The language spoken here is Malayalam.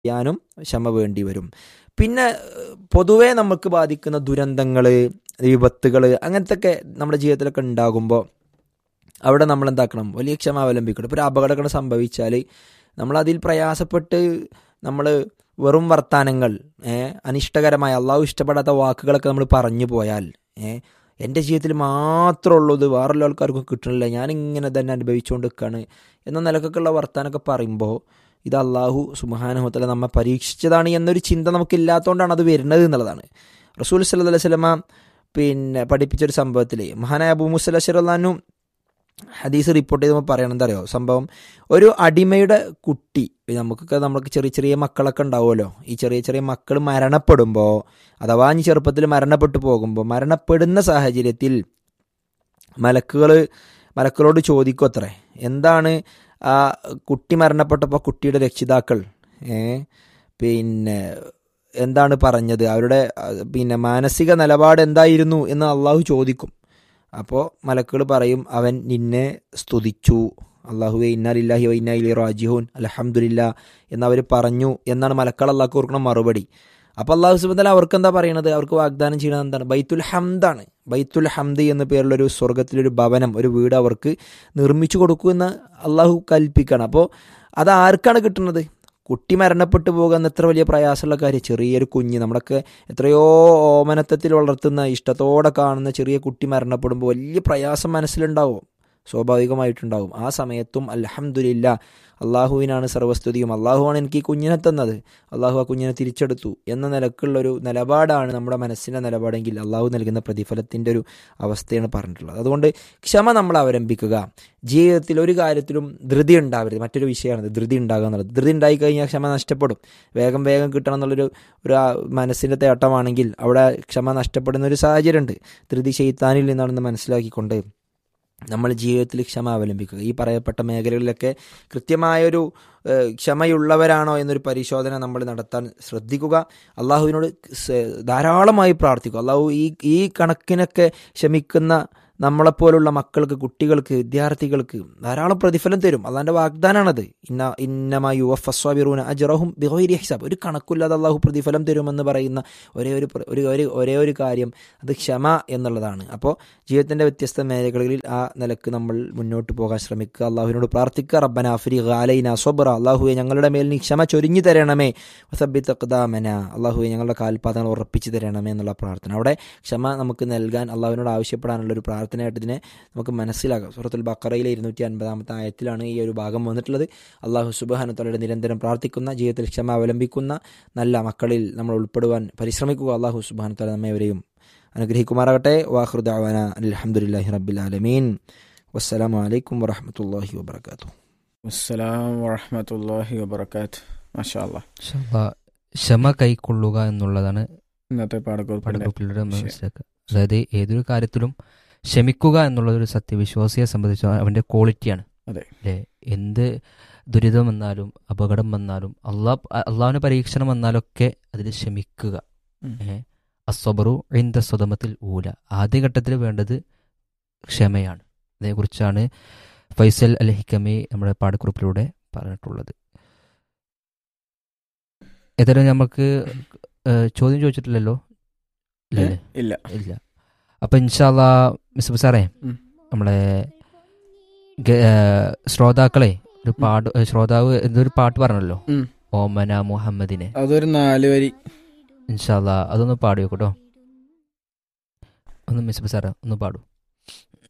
ചെയ്യാനും ക്ഷമ വേണ്ടി വരും പിന്നെ ഏഹ്, പൊതുവേ നമുക്ക് ബാധിക്കുന്ന ദുരന്തങ്ങൾ വിപത്തുകൾ അങ്ങനത്തെ ഒക്കെ നമ്മുടെ ജീവിതത്തിലൊക്കെ ഉണ്ടാകുമ്പോൾ അവിടെ നമ്മൾ എന്താക്കണം വലിയ ക്ഷമ അവലംബിക്കണം ഇപ്പോൾ ഒരു അപകടങ്ങൾ സംഭവിച്ചാൽ നമ്മളതിൽ പ്രയാസപ്പെട്ട് നമ്മൾ വെറും വർത്താനങ്ങൾ ഏഹ്, അനിഷ്ടകരമായ അള്ളാഹു ഇഷ്ടപ്പെടാത്ത വാക്കുകളൊക്കെ നമ്മൾ പറഞ്ഞു പോയാൽ ഏഹ്, എൻ്റെ ജീവിതത്തിൽ മാത്രമേ ഉള്ളൂ ഇത് വേറെ ആൾക്കാർക്കും കിട്ടണില്ല ഞാനിങ്ങനെ തന്നെ അനുഭവിച്ചുകൊണ്ട് നിൽക്കുകയാണ് എന്ന നിലക്കൊക്കെയുള്ള വർത്താനമൊക്കെ പറയുമ്പോൾ ഇത് അള്ളാഹു സുബാനുഹത്തല നമ്മെ പരീക്ഷിച്ചതാണ് എന്നൊരു ചിന്ത നമുക്കില്ലാത്തതുകൊണ്ടാണ് അത് വരുന്നത് എന്നുള്ളതാണ് റസൂൽ സല്ലല്ലാഹു അലൈഹി വസല്ലമ പിന്നെ പഠിപ്പിച്ചൊരു സംഭവത്തിൽ മഹാനായ അബൂ മുസല ഷിറല്ലാനു ഹദീസ് റിപ്പോർട്ട് ചെയ്തപ്പോൾ പറയണം എന്താ അറിയോ സംഭവം ഒരു അടിമയുടെ കുട്ടി നമുക്കൊക്കെ നമുക്ക് ചെറിയ ചെറിയ മക്കളൊക്കെ ഉണ്ടാവുമല്ലോ ഈ ചെറിയ ചെറിയ മക്കൾ മരണപ്പെടുമ്പോൾ അഥവാ ഇനി ചെറുപ്പത്തിൽ മരണപ്പെട്ടു പോകുമ്പോൾ മരണപ്പെടുന്ന സാഹചര്യത്തിൽ മലക്കുകൾ മലക്കുകളോട് ചോദിക്കും അത്രേ എന്താണ് ആ കുട്ടി മരണപ്പെട്ടപ്പോൾ കുട്ടിയുടെ രക്ഷിതാക്കൾ ഏ പിന്നെ എന്താണ് പറഞ്ഞത് അവരുടെ ആ, പിന്നെ മാനസിക നിലപാട് എന്തായിരുന്നു എന്ന് അള്ളാഹു ചോദിക്കും അപ്പോൾ മലക്കുകൾ പറയും അവൻ നിന്നെ സ്തുതിച്ചു അള്ളാഹുവെ ഇന്നാലില്ലാഹി വ ഇന്നാ ഇലൈഹി റാജിഹൂൻ അൽഹംദുലില്ലാ എന്നവർ പറഞ്ഞു എന്നാണ് മലക്കൾ അള്ളാഹ് കൊടുക്കുന്ന മറുപടി അപ്പോൾ അള്ളാഹു സുബത്തല അവർക്ക് എന്താ പറയുന്നത് അവർക്ക് വാഗ്ദാനം ചെയ്യുന്നത് എന്താണ് ബൈത്തുൽ ഹംദാണ് ബൈത്തുൽ ഹംദ് എന്ന പേരുള്ളൊരു സ്വർഗത്തിലൊരു ഭവനം ഒരു വീട് അവർക്ക് നിർമ്മിച്ചു കൊടുക്കുമെന്ന് അള്ളാഹു കൽപ്പിക്കുകയാണ് അപ്പോൾ അത് ആർക്കാണ് കിട്ടുന്നത് കുട്ടി മരണപ്പെട്ടു പോകുക എന്ന എത്ര വലിയ പ്രയാസമുള്ള കാര്യം ചെറിയൊരു കുഞ്ഞ് നമ്മളൊക്കെ എത്രയോ ഓമനത്തത്തിൽ വളർത്തുന്ന ഇഷ്ടത്തോടെ കാണുന്ന ചെറിയ കുട്ടി മരണപ്പെടുമ്പോൾ വലിയ പ്രയാസം മനസ്സിലുണ്ടാവും സ്വാഭാവികമായിട്ടുണ്ടാവും ആ സമയത്തും അൽഹംദുലില്ല അള്ളാഹുവിനാണ് സർവസ്തുതിയും അള്ളാഹുവാണ് എനിക്ക് ഈ കുഞ്ഞിനെ തന്നത് അള്ളാഹു ആ കുഞ്ഞിനെ തിരിച്ചെടുത്തു എന്ന നിലക്കുള്ളൊരു നിലപാടാണ് നമ്മുടെ മനസ്സിൻ്റെ നിലപാടെങ്കിൽ അള്ളാഹു നൽകുന്ന പ്രതിഫലത്തിൻ്റെ ഒരു അവസ്ഥയാണ് പറഞ്ഞിട്ടുള്ളത് അതുകൊണ്ട് ക്ഷമ നമ്മൾ അവലംബിക്കുക ജീവിതത്തിൽ ഒരു കാര്യത്തിലും ധൃതി ഉണ്ടാവരുത് മറ്റൊരു വിഷയമാണ് ധൃതി ഉണ്ടാകുക എന്നുള്ളത് ധൃതി ഉണ്ടായി കഴിഞ്ഞാൽ ക്ഷമ നഷ്ടപ്പെടും വേഗം വേഗം കിട്ടണം എന്നുള്ളൊരു ഒരു ആ മനസ്സിൻ്റെ തേട്ടമാണെങ്കിൽ അവിടെ ക്ഷമ നഷ്ടപ്പെടുന്ന ഒരു സാഹചര്യമുണ്ട് ധൃതി ചെയ്ത്താനിൽ നിന്നാണെന്ന് മനസ്സിലാക്കിക്കൊണ്ട് നമ്മൾ ജീവിതത്തിൽ ക്ഷമ അവലംബിക്കുക ഈ പറയപ്പെട്ട മേഖലകളിലൊക്കെ കൃത്യമായൊരു ഏഹ്, ക്ഷമയുള്ളവരാണോ എന്നൊരു പരിശോധന നമ്മൾ നടത്താൻ ശ്രദ്ധിക്കുക അള്ളാഹുവിനോട് സ- ധാരാളമായി പ്രാർത്ഥിക്കുക അള്ളാഹു ഈ ഈ കണക്കിനൊക്കെ ക്ഷമിക്കുന്ന നമ്മളെപ്പോലുള്ള മക്കൾക്ക് കുട്ടികൾക്ക് വിദ്യാർത്ഥികൾക്ക് ധാരാളം പ്രതിഫലം തരും അള്ളാൻ്റെ വാഗ്ദാനാണത് ഇന്ന ഇന്നമാ യുവഫസ്വാബിറൂന അജറഹും ബിഹോരി ഹിസാബ് ഒരു കണക്കില്ലാതെ അള്ളാഹു പ്രതിഫലം തരുമെന്ന് പറയുന്ന ഒരേ ഒരു പ്ര- ഒരു ഒരു ഒരേ ഒരു കാര്യം അത് ക്ഷമ എന്നുള്ളതാണ് അപ്പോൾ ജീവിതത്തിൻ്റെ വ്യത്യസ്ത മേഖലകളിൽ ആ നിലക്ക് നമ്മൾ മുന്നോട്ട് പോകാൻ ശ്രമിക്കുക അള്ളാഹുവിനോട് പ്രാർത്ഥിക്കുക റബ്ബന അഫ്രി ഖാലൈന സൊബ്ര അള്ളാഹുവെ ഞങ്ങളുടെ മേൽ നീ ക്ഷമ ചൊരിഞ്ഞു തരണമേ വസബിത്ത് ഖദാമന അള്ളാഹുവെ ഞങ്ങളുടെ കാൽപാദങ്ങൾ ഉറപ്പിച്ചു തരണമേ എന്നുള്ള പ്രാർത്ഥന അവിടെ ക്ഷമ നമുക്ക് നൽകാൻ അള്ളാഹുവിനോട് ആവശ്യപ്പെടാനുള്ള ഒരു പ്രാർത്ഥനയായിട്ട് ഇതിനെ നമുക്ക് മനസ്സിലാക്കാം സൂറത്തുൽ ബക്കറയിലെ ഇരുന്നൂറ്റി അൻപതാമത്തെ ആയത്തിലാണ് ഈ ഒരു ഭാഗം വന്നിട്ടുള്ളത് അള്ളാഹു സുബാനത്തോടെ നിരന്തരം പ്രാർത്ഥിക്കുന്ന ജീവിതത്തിൽ ക്ഷമ അവലംബിക്കുന്ന നല്ല മക്കളിൽ നമ്മൾ ഉൾപ്പെടുവാൻ പരിശ്രമിക്കുക അള്ളാഹു സുബാനത്തോടെ നമ്മെവരെയും അനുഗ്രഹിക്കുമാറാകട്ടെ വാഹൃദാവാന അലഹമുല്ലാഹി റബ്ബിൽ ആലമീൻ വസ്സലാമു അലൈക്കും വറഹമത്തല്ലാഹി വാബർക്കാത്തു അസ്സലാം വറഹമത്തല്ലാഹി വബർക്കാത്ത് മാഷാ അല്ലാ ക്ഷമ ക്ഷമ കൈക്കൊള്ളുക എന്നുള്ളതാണ് ഇന്നത്തെ പാടക്കുറിപ്പിന്റെ പടക്കുപ്പിലൂടെ വിഷയം. മനസ്സിലാക്കുക അതായത് ഏതൊരു കാര്യത്തിലും ക്ഷമിക്കുക എന്നുള്ളത് ഒരു സത്യവിശ്വാസിയെ സംബന്ധിച്ച് അവന്റെ ക്വാളിറ്റിയാണ് അതെ. അല്ലേ എന്ത് ദുരിതം വന്നാലും അപകടം വന്നാലും അള്ളാഹ് അള്ളാഹുവിന് പരീക്ഷണം വന്നാലൊക്കെ അതിൽ ക്ഷമിക്കുക ഉം. ഏ അസ്വബറു ഇന്ത സ്വതമത്തിൽ ഊല ആദ്യഘട്ടത്തിൽ വേണ്ടത് ക്ഷമയാണ് അതേക്കുറിച്ചാണ് ഫൈസൽ അൽ ഹിക്കമി നമ്മുടെ പാഠക്കുറിപ്പിലൂടെ പറഞ്ഞിട്ടുള്ളത് ഏതായാലും നമുക്ക് ഏഹ്, ചോദ്യം ചോദിച്ചിട്ടില്ലല്ലോ ഏ? ഇല്ലല്ലേ ഇല്ല ഇല്ല അപ്പൊ ഇൻഷാല്ല മിസ് സാറേ ഉം. നമ്മളെ ഗ- ഏഹ്, ശ്രോതാക്കളെ ഒരു പാട്ട് ഏഹ്, ശ്രോതാവ് എന്തൊരു പാട്ട് പറഞ്ഞല്ലോ ഉം. ഓമന മുഹമ്മദിനെ അതൊരു നാല് വരി ഇൻഷാല്ല അതൊന്ന് പാടി വെക്കട്ടോ ഒന്ന് മിസ് സാറേ ഒന്ന് പാടൂ